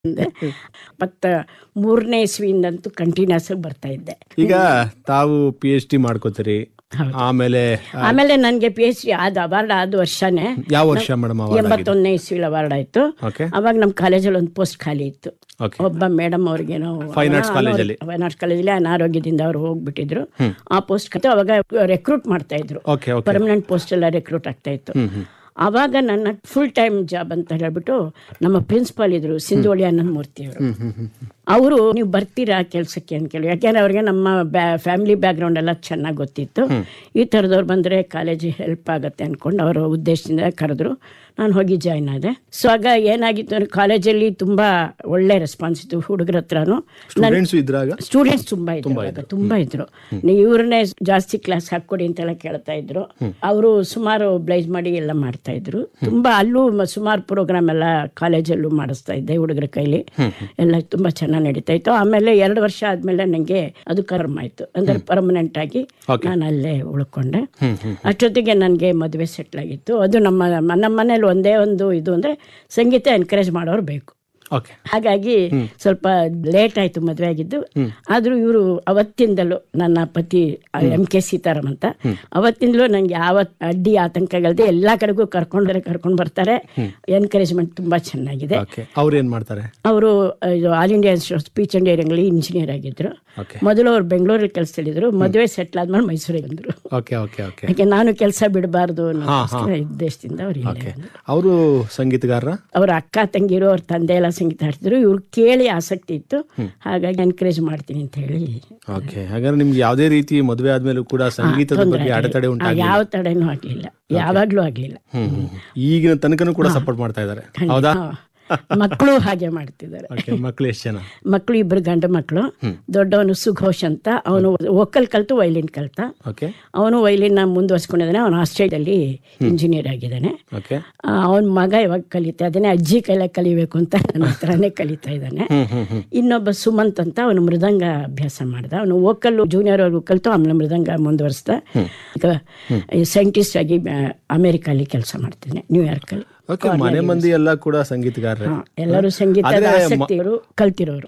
ಅಂದೆ ಮತ್ತ ಮೂರನೇ ಇಸ್ವಿಯಿಂದಂತೂ ಕಂಟಿನ್ಯೂಸ್ ಆಗಿ ಬರ್ತಾ ಇದ್ದೆ ಈಗ ತಾವು ಪಿ ಎಚ್ ಡಿ ಮಾಡ್ಕೋತೀರಿ ಹೌದು. ಆಮೇಲೆ ಆಮೇಲೆ ನನಗೆ ಪಿ ಎಚ್ ಡಿ ಆದ ಅವಾರ್ಡ್ ಆದ ವರ್ಷನೇ ಯಾವ ವರ್ಷ ಮೇಡಮ್ ಅವಾಗ ಎಂಬತ್ತೊಂದನೇ ಇಸ್ವಿಲ್ ಅವಾರ್ಡ್ ಆಯ್ತು ಓಕೆ ಅವಾಗ ನಮ್ಮ ಕಾಲೇಜಲ್ಲಿ ಒಂದು ಪೋಸ್ಟ್ ಖಾಲಿ ಇತ್ತು ಓಕೆ ಒಬ್ಬ ಮೇಡಮ್ ಅವ್ರಿಗೇನೋ Fine Arts ಕಾಲೇಜಲ್ಲಿ. ಫೈನ್ ಆರ್ಟ್ಸ್ ಕಾಲೇಜಲ್ಲಿ ಅನಾರೋಗ್ಯದಿಂದ ಅವ್ರು ಹೋಗ್ಬಿಟ್ಟಿದ್ರು ಆ ಪೋಸ್ಟ್ ಅವಾಗ ರೆಕ್ರೂಟ್ ಮಾಡ್ತಾ ಇದ್ರು ಓಕೆ ಓಕೆ ಪರ್ಮನೆಂಟ್ ಪೋಸ್ಟ್ ಎಲ್ಲ ರೆಕ್ರೂಟ್ ಆಗ್ತಾ ಇತ್ತು ಆವಾಗ ನನ್ನ ಫುಲ್ ಟೈಮ್ ಜಾಬ್ ಅಂತ ಹೇಳ್ಬಿಟ್ಟು ನಮ್ಮ ಪ್ರಿನ್ಸಿಪಾಲ್ ಇದ್ರು ಸಿಂಧೋಳಿ ಆನಂದ್ ಮೂರ್ತಿ ಅವರು ಅವರು ನೀವು ಬರ್ತೀರಾ ಕೆಲಸಕ್ಕೆ ಅಂತ ಕೇಳಿ ಯಾಕೆಂದ್ರೆ ಅವ್ರಿಗೆ ನಮ್ಮ ಫ್ಯಾಮಿಲಿ ಬ್ಯಾಕ್ಗ್ರೌಂಡ್ ಎಲ್ಲ ಚೆನ್ನಾಗಿ ಗೊತ್ತಿತ್ತು ಈ ಥರದವ್ರು ಬಂದರೆ ಕಾಲೇಜಿಗೆ ಹೆಲ್ಪ್ ಆಗುತ್ತೆ ಅಂದ್ಕೊಂಡು ಅವರ ಉದ್ದೇಶದಿಂದ ಕರೆದ್ರು ನಾನು ಹೋಗಿ ಜಾಯ್ನ್ ಆದೆ ಸೊ ಆಗ ಏನಾಗಿತ್ತು ಅಂದ್ರೆ ಕಾಲೇಜಲ್ಲಿ ತುಂಬ ಒಳ್ಳೆ ರೆಸ್ಪಾನ್ಸ್ ಇತ್ತು ಹುಡುಗರ ಹತ್ರನೂ ಸ್ಟೂಡೆಂಟ್ಸ್ ಇದ್ರಾಗ ಸ್ಟೂಡೆಂಟ್ಸ್ ತುಂಬಾ ಇದ್ರು ಅವಾಗ, ತುಂಬಾ ಇದ್ರು ನೀವು ಇವ್ರನ್ನೇ ಜಾಸ್ತಿ ಕ್ಲಾಸ್ ಹಾಕೊಡಿ ಅಂತೆಲ್ಲ ಕೇಳ್ತಾ ಇದ್ರು ಅವರು ಸುಮಾರು ಬ್ಲೈಸ್ ಮಾಡಿ ಎಲ್ಲ ಮಾಡ್ತಾ ಇದ್ರು ತುಂಬಾ ಅಲ್ಲೂ ಮ- ಸುಮಾರು ಪ್ರೋಗ್ರಾಮ್ ಎಲ್ಲ ಕಾಲೇಜಲ್ಲೂ ಮಾಡಿಸ್ತಾ ಇದ್ದೆ ಹುಡುಗರ ಕೈಲಿ ಎಲ್ಲ ತುಂಬಾ ಚೆನ್ನಾಗಿ ನಡೀತಾ ಇತ್ತು ಆಮೇಲೆ ಎರಡು ವರ್ಷ ಆದ್ಮೇಲೆ ನಂಗೆ ಅದು ಕರ್ಮ ಆಯ್ತು ಅಂದ್ರೆ ಪರ್ಮನೆಂಟ್ ಆಗಿ ನಾನು ಅಲ್ಲೇ ಉಳ್ಕೊಂಡೆ ಅಷ್ಟೊತ್ತಿಗೆ ನನಗೆ ಮದುವೆ ಸೆಟ್ಲ್ ಆಗಿತ್ತು ಅದು ನಮ್ಮ ನಮ್ಮ ಮನೇಲಿ ಒಂದೇ ಒಂದು ಇದು ಅಂದ್ರೆ ಸಂಗೀತ ಎನ್ಕರೇಜ್ ಮಾಡೋರು ಬೇಕು ಓಕೆ ಹಾಗಾಗಿ ಸ್ವಲ್ಪ ಲೇಟ್ ಆಯ್ತು ಮದುವೆ ಆಗಿದ್ದು ಆದ್ರೂ ಇವರು ಅವತ್ತಿಂದಲೂ ನನ್ನ ಪತಿ ಎಂ ಕೆ ಸೀತಾರಾಮ್ ಅಂತ ಅವತ್ತಿಂದಲೂ ನಂಗೆ ಯಾವ ಅಡ್ಡಿ ಆತಂಕಗಳದೆ ಎಲ್ಲಾ ಕಡೆಗೂ ಕರ್ಕೊಂಡ್ರೆ ಕರ್ಕೊಂಡ್ ಬರ್ತಾರೆ ಎನ್ಕರೇಜ್ಮೆಂಟ್ ತುಂಬಾ ಚೆನ್ನಾಗಿದೆ ಓಕೆ ಅವ್ರು ಏನ್ ಮಾಡ್ತಾರೆ ಅವರು ಇದು ಆಲ್ ಇಂಡಿಯಾ ಸ್ಪೀಚ್ ಅಂಡ್ ಏರಿಂಗ್ಲಿ ಇಂಜಿನಿಯರ್ ಆಗಿದ್ರು ಓಕೆ ಮೊದಲು ಅವ್ರು ಬೆಂಗಳೂರಲ್ಲಿ ಕೆಲಸದಲ್ಲಿದ್ರು ಮದುವೆ ಸೆಟ್ಲ್ ಆದ್ಮೇಲೆ ಮೈಸೂರಿಗೆ ಬಂದ್ರು ಓಕೆ ಓಕೆ ಓಕೆ ಯಾಕೆ ನಾನು ಕೆಲಸ ಬಿಡಬಾರ್ದು ಅನ್ನೋ ಉದ್ದೇಶದಿಂದ ಅವ್ರು ಇಲ್ಲೇ ಓಕೆ ಅವರು ಸಂಗೀತಗಾರರ ಅವ್ರ ಅಕ್ಕ ತಂಗಿರು ಅವ್ರ ತಂದೆ ಎಲ್ಲ ಸಂಗೀತ ಹಾಡ್ತಿದ್ರು ಇವ್ರು ಕೇಳಿ ಆಸಕ್ತಿ ಇತ್ತು ಹಾಗಾಗಿ ಎನ್ಕರೇಜ್ ಮಾಡ್ತೀನಿ ಅಂತ ಹೇಳಿ ಓಕೆ ಹಾಗಾದ್ರೆ ನಿಮ್ಗೆ ಯಾವುದೇ ರೀತಿ ಮದುವೆ ಆದ್ಮೇಲೂ ಕೂಡ ಸಂಗೀತದ ಬಗ್ಗೆ ಅಡೆತಡೆ ಆ, ಉಂಟಾಗಿ ಯಾವ ತಡೆನೂ ಆಗ್ಲಿಲ್ಲ ಯಾವಾಗ್ಲೂ ಆಗ್ಲಿಲ್ಲ ಹ್ಮ್ ಹ್ಮ್. ಈಗಿನ ತನಕನೂ ಕೂಡ ಸಪೋರ್ಟ್ ಮಾಡ್ತಾ ಇದ್ದಾರೆ ಹೌದಾ ಮಕ್ಕಳು ಹಾಗೆ ಮಾಡ್ತಿದ್ದಾರೆ ಓಕೆ ಮಕ್ಳು ಎಷ್ಟು ಜನ ಮಕ್ಕಳು ಇಬ್ರು ಗಂಡು ಮಕ್ಕಳು ದೊಡ್ಡವನು ಸುಘೋಷ್ ಅಂತ ಅವನು ವೋಕಲ್ ಕಲ್ತು ವೈಲಿನ್ ಕಲ್ತ ಓಕೆ ಅವನು ವೈಲಿನ್ ಮುಂದುವರ್ಸ್ಕೊಂಡಿದ್ದಾನೆ ಅವನು ಆಸ್ಟ್ರೇಲಿಯಾದಲ್ಲಿ ಇಂಜಿನಿಯರ್ ಆಗಿದ್ದಾನೆ ಓಕೆ ಅವನ ಮಗ ಇವಾಗ ಕಲಿತಾ ಇದ್ದಾನೆ ಅಜ್ಜಿ ಕೈಲ ಕಲಿಬೇಕು ಅಂತ ನನ್ನ ಹತ್ರನೇ ಕಲಿತಾ ಇದ್ದಾನೆ ಹ್ಮ್ ಹ್ಮ್ ಹ್ಮ್ ಇನ್ನೊಬ್ಬ ಸುಮಂತ್ ಅಂತ ಅವನು ಮೃದಂಗ ಅಭ್ಯಾಸ ಮಾಡ್ದ ಅವನು ವೋಕಲ್ ಜೂನಿಯರ್ ವರ್ಗು ಕಲಿತು ಆಮೇಲೆ ಮೃದಂಗ ಮುಂದುವರಿಸ್ದ ಈಗ ಸೈಂಟಿಸ್ಟ್ ಆಗಿ ಅಹ್, ಅಮೆರಿಕಲ್ಲಿ ಕೆಲಸ ಮಾಡ್ತಿದ್ದಾನೆ ನ್ಯೂಯಾರ್ಕಲ್ಲಿ ಓಕೆ ಮನೆ ಮಂದಿ ಎಲ್ಲ ಕೂಡ ಸಂಗೀತಗಾರರೇ ಹಾ, ಎಲ್ಲರೂ ಸಂಗೀತದ ಆದ್ರೆ ಮ- ಆಸಕ್ತಿಯವರು ಕಲ್ತಿರೋರು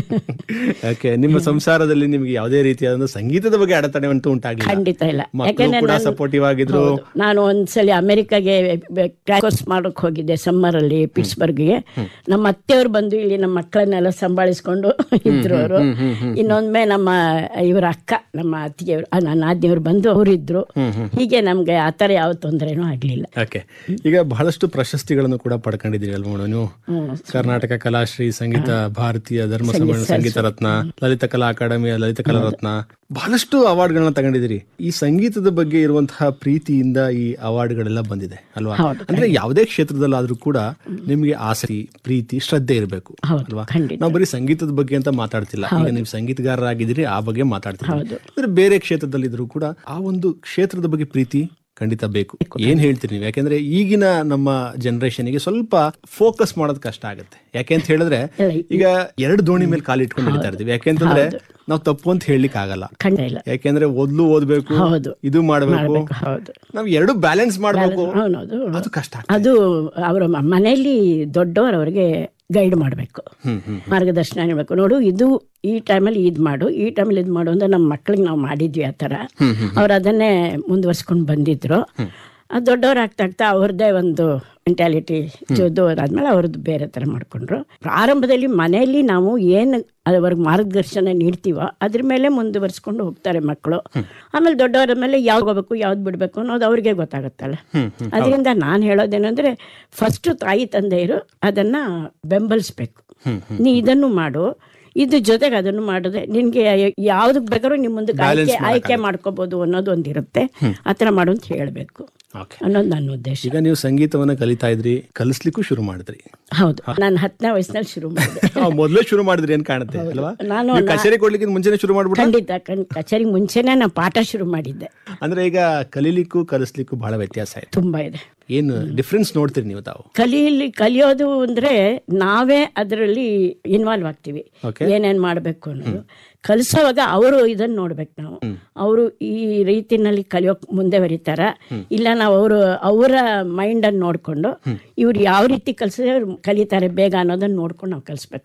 ಓಕೆ ನಿಮ್ಮ ಸಂಸಾರದಲ್ಲಿ ನಿಮ್ಗೆ ಯಾವುದೇ ರೀತಿಯಾದ ಸಂಗೀತದ ಬಗ್ಗೆ ಅಡೆತಡೆ ಅಂತೂ ಉಂಟಾಗಿಲ್ಲ ಖಂಡಿತ ಇಲ್ಲ ಮಕ್ಕಳು ಕೂಡ ಸಪೋರ್ಟಿವ್ ಆಗಿದ್ರು ಹೌದು. ನಾನು ಒಂದ್ಸಲಿ ಅಮೆರಿಕಾಗೆ ಕೋರ್ಸ್ ಮಾಡೋಕ್ ಹೋಗಿದ್ದೆ ಸಮ್ಮರ್ ಅಲ್ಲಿ ಪಿಟ್ಸ್ಬರ್ಗ್ಗೆ ನಮ್ಮ ಅತ್ತೆಯವರು ಬಂದು ಇಲ್ಲಿ ನಮ್ಮ ಮಕ್ಕಳನ್ನೆಲ್ಲ ಸಂಭಾಳಿಸ್ಕೊಂಡು ಇದ್ರು ಅವರು ಇನ್ನೊಂದ್ಮೆ ನಮ್ಮ ಇವರ ಅಕ್ಕ ನಮ್ಮ ಅತ್ತಿಗೆಯವರು ಆ, ನನ್ನ ಆದ್ಯವರು ಬಂದು ಅವರು ಇದ್ರು ಹೀಗೆ ನಮ್ಗೆ ಆತರ ಯಾವ ತೊಂದರೆನೂ ಆಗ್ಲಿಲ್ಲ ಓಕೆ ಈಗ ಬಹಳಷ್ಟು ಪ್ರಶಸ್ತಿಗಳನ್ನು ಕೂಡ ಪಡ್ಕೊಂಡಿದ್ದೀರಿ ಅಲ್ವಾ ಮೇಡಮ್ ನೀವು ಕರ್ನಾಟಕ ಕಲಾಶ್ರೀ ಸಂಗೀತ ಭಾರತೀಯ ಧರ್ಮ ಸಮ್ಮೇಳನ ಸಂಗೀತ ರತ್ನ ಲಲಿತ ಕಲಾ ಅಕಾಡೆಮಿಯ ಲಲಿತ ಕಲಾ ರತ್ನ ಬಹಳಷ್ಟು ಅವಾರ್ಡ್ಗಳನ್ನ ತಗೊಂಡಿದ್ದೀರಿ ಈ ಸಂಗೀತದ ಬಗ್ಗೆ ಇರುವಂತಹ ಪ್ರೀತಿಯಿಂದ ಈ ಅವಾರ್ಡ್ಗಳೆಲ್ಲ ಬಂದಿದೆ ಅಲ್ವಾ ಹೌದು, ಅಂದ್ರೆ ಯಾವುದೇ ಕ್ಷೇತ್ರದಲ್ಲಾದ್ರೂ ಕೂಡ ನಿಮ್ಗೆ ಆಸಕ್ತಿ ಪ್ರೀತಿ ಶ್ರದ್ಧೆ ಇರಬೇಕು ಹೌದು, ಅಲ್ವಾ ಖಂಡಿತ. ನಾವು ಬರೀ ಸಂಗೀತದ ಬಗ್ಗೆ ಅಂತ ಮಾತಾಡ್ತಿಲ್ಲ ಈಗ ನೀವು ಸಂಗೀತಗಾರರಾಗಿದ್ದೀರಿ ಆ ಬಗ್ಗೆ ಮಾತಾಡ್ತೀರಿ ಹೌದು. ಅಂದ್ರೆ ಬೇರೆ ಕ್ಷೇತ್ರದಲ್ಲಿದ್ರು ಕೂಡ ಆ ಒಂದು ಕ್ಷೇತ್ರದ ಬಗ್ಗೆ ಪ್ರೀತಿ ಖಂಡಿತ ಬೇಕು ಏನ್ ಹೇಳ್ತೀರಿ ನೀವು ಯಾಕಂದ್ರೆ ಈಗಿನ ನಮ್ಮ ಜನರೇಷನ್ಗೆ ಸ್ವಲ್ಪ ಫೋಕಸ್ ಮಾಡೋದು ಕಷ್ಟ ಆಗುತ್ತೆ ಯಾಕೆ ಅಂತ ಹೇಳಿದ್ರೆ ಇಲ್ಲ, ಈಗ ಎರಡು ದೋಣಿ ಮೇಲೆ ಕಾಲು ಇಟ್ಕೊಂಡು ನಡೀತಾ ಇರ್ತೀವಿ ಯಾಕೆಂತಂದ್ರೆ ನಾವು ತಪ್ಪು ಅಂತ ಹೇಳಲಿಕ್ಕೆ ಆಗಲ್ಲ ಖಂಡಿತ ಇಲ್ಲ ಯಾಕೆಂದ್ರೆ ಓದ್ಲು ಓದ್ಬೇಕು ಹೌದು. ಇದು ಮಾಡ್ಬೇಕು ಹೌದು ನಾವ್ ಎರಡು ಬ್ಯಾಲೆನ್ಸ್ ಮಾಡ್ಬೇಕು ಹೌದು ಅದು ಕಷ್ಟ ಅದು ಅವರ ಮನೆಯಲ್ಲಿ ದೊಡ್ಡವರು ಅವರಿಗೆ ಗೈಡ್ ಮಾಡಬೇಕು ಹ್ಮ್ ಹ್ಮ್ ಮಾರ್ಗದರ್ಶನ ನೀಡಬೇಕು ನೋಡು ಇದು ಈ ಟೈಮಲ್ಲಿ ಇದು ಮಾಡು ಈ ಟೈಮಲ್ಲಿ ಇದು ಮಾಡು ಅಂತ ನಮ್ಮ ಮಕ್ಳಿಗೆ ನಾವು ಮಾಡಿದ್ವಿ ಆ ಥರ ಅವ್ರು ಅದನ್ನೇ ಮುಂದುವರ್ಸ್ಕೊಂಡು ಬಂದಿದ್ರು ಆ ದೊಡ್ಡವ್ರು ಆಗ್ತಾ ಆಗ್ತಾ ಅವ್ರದ್ದೇ ಒಂದು ಮೆಂಟ್ಯಾಲಿಟಿ ಜೋದು ಅದಾದ್ಮೇಲೆ ಅವ್ರದ್ದು ಬೇರೆ ಥರ ಮಾಡ್ಕೊಂಡ್ರು ಪ್ರಾರಂಭದಲ್ಲಿ ಮನೆಯಲ್ಲಿ ನಾವು ಏನು ಅವ್ರಿಗೆ ಮಾರ್ಗದರ್ಶನ ನೀಡ್ತೀವೋ ಅದ್ರ ಮೇಲೆ ಮುಂದುವರ್ಸ್ಕೊಂಡು ಹೋಗ್ತಾರೆ ಮಕ್ಕಳು ಆಮೇಲೆ ದೊಡ್ಡವರ ಮೇಲೆ ಯಾವ್ದು ಹೋಗ್ಬೇಕು ಯಾವ್ದು ಬಿಡಬೇಕು ಅನ್ನೋದು ಅವ್ರಿಗೆ ಗೊತ್ತಾಗುತ್ತಲ್ಲ ಅದರಿಂದ ನಾನು ಹೇಳೋದೇನೆಂದ್ರೆ ಫಸ್ಟ್ ತಾಯಿ ತಂದೆಯರು ಅದನ್ನ ಬೆಂಬಲಿಸ್ಬೇಕು ನೀ ಇದನ್ನು ಮಾಡು ಇದ್ರ ಜೊತೆಗೆ ಅದನ್ನು ಮಾಡಿದ್ರೆ ನಿನ್ಗೆ ಯಾವ್ದಕ್ ಬೇಕಾದ್ರೂ ನಿಮ್ ಮುಂದಕ್ಕೆ ಆಯ್ಕೆ ಆಯ್ಕೆ ಮಾಡ್ಕೋಬಹುದು ಅನ್ನೋದು ಒಂದಿರುತ್ತೆ ಆ ಥರ ಮಾಡು ಅಂತ ಹೇಳ್ಬೇಕು ಓಕೆ ಅನ್ನೋದು ನನ್ನ ಉದ್ದೇಶ ಈಗ ನೀವು ಸಂಗೀತವನ್ನ ಕಲಿತಾ ಇದ್ರಿ ಕಲಿಸ್ಲಿಕ್ಕೂ ಶುರು ಮಾಡಿದ್ರಿ ಹೌದು ನಾನು ಹತ್ತನೇ ವಯಸ್ಸಿನಲ್ಲಿ ಶುರು ಮಾಡಿದೆ ಆ, ಮೊದ್ಲೇ ಶುರು ಮಾಡಿದ್ರಿ ಏನ್ ಕಾಣುತ್ತೆ ಅಲ್ವಾ ನಾನು ನೀವು ಕಚೇರಿ ಕೊಡ್ಲಿಕ್ಕೆ ಮುಂಚೆನೆ ಶುರು ಮಾಡ್ಬಿಟ್ಟು ಖಂಡಿತ ಕಣ್- ಕಚೇರಿ ಮುಂಚೆನೆ ನಾನು ಪಾಠ ಶುರು ಮಾಡಿದ್ದೆ ಅಂದ್ರೆ ಈಗ ಕಲೀಲಿಕ್ಕೂ ಕಲಿಸ್ಲಿಕ್ಕೂ ಬಹಳ ವ್ಯತ್ಯಾಸ ಇದೆ ತುಂಬಾ ಇದೆ ಏನು ಡಿಫ್ರೆನ್ಸ್ ನೋಡ್ತೀರಿ ನೀವು ತಾವು ಕಲಿಯಲಿ ಕಲಿಯೋದು ಅಂದ್ರೆ ನಾವೇ ಅದರಲ್ಲಿ ಇನ್ವಾಲ್ವ್ ಆಗ್ತೀವಿ Okay. ಏನೇನ್ ಮಾಡ್ಬೇಕು ಅನ್ನೋದು ಕಲಿಸೋವಾಗ ಅವರು ಇದನ್ನ ನೋಡ್ಬೇಕು ನಾವು ಅವರು ಈ ರೀತಿನಲ್ಲಿ ಕಲಿಯೋಕ್ ಮುಂದೆ ಬರೀತಾರ ಇಲ್ಲ ನಾವು ಅವರು ಅವರ ಮೈಂಡ್ ಅನ್ನು ನೋಡ್ಕೊಂಡು ಇವ್ರು ಯಾವ ರೀತಿ ಕಲ್ಸಿದ್ರೆ ಅವ್ರು ಕಲಿತಾರೆ ಬೇಗ ಅನ್ನೋದನ್ನ ನೋಡ್ಕೊಂಡು ನಾವು ಕಲಿಸ್ಬೇಕು